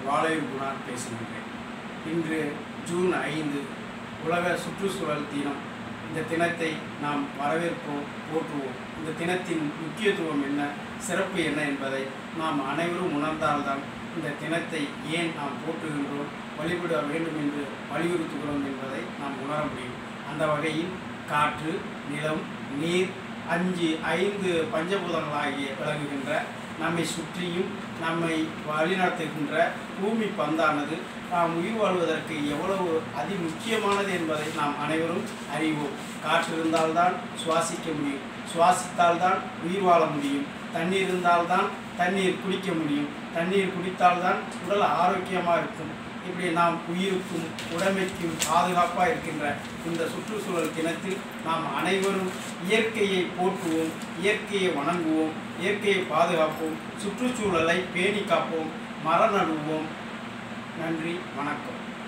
வாழையூர் குணார் பேசுகின்றேன் இன்று ஜூன் ஐந்து உலக சுற்றுச்சூழல் தினம் இந்த தினத்தை நாம் வரவேற்போம் போற்றுவோம் இந்த தினத்தின் முக்கியத்துவம் என்ன சிறப்பு என்ன என்பதை நாம் அனைவரும் உணர்ந்தால்தான் இந்த தினத்தை ஏன் நாம் போற்றுகின்றோம் வழிபட வேண்டும் என்று வலியுறுத்துகிறோம் என்பதை நாம் உணர முடியும் அந்த வகையில் காற்று நிலம் நீர் அஞ்சு ஐந்து பஞ்சபூதங்களாகிய விளங்குகின்ற நம்மை சுற்றியும் நம்மை வழிநடத்துகின்ற பூமி பந்தானது நாம் உயிர் வாழ்வதற்கு எவ்வளவு அதி முக்கியமானது என்பதை நாம் அனைவரும் அறிவோம் காற்று இருந்தால்தான் சுவாசிக்க முடியும் சுவாசித்தால்தான் உயிர் வாழ முடியும் தண்ணீர் இருந்தால்தான் தண்ணீர் குடிக்க முடியும் தண்ணீர் குடித்தால்தான் உடல் ஆரோக்கியமாக இருக்கும் இப்படி நாம் உயிருக்கும் உடமைக்கும் பாதுகாப்பாக இருக்கின்ற இந்த சுற்றுச்சூழல் தினத்தில் நாம் அனைவரும் இயற்கையை போற்றுவோம் இயற்கையை வணங்குவோம் இயற்கையை பாதுகாப்போம் சுற்றுச்சூழலை பேணி காப்போம் மரம் நடுவோம் நன்றி வணக்கம்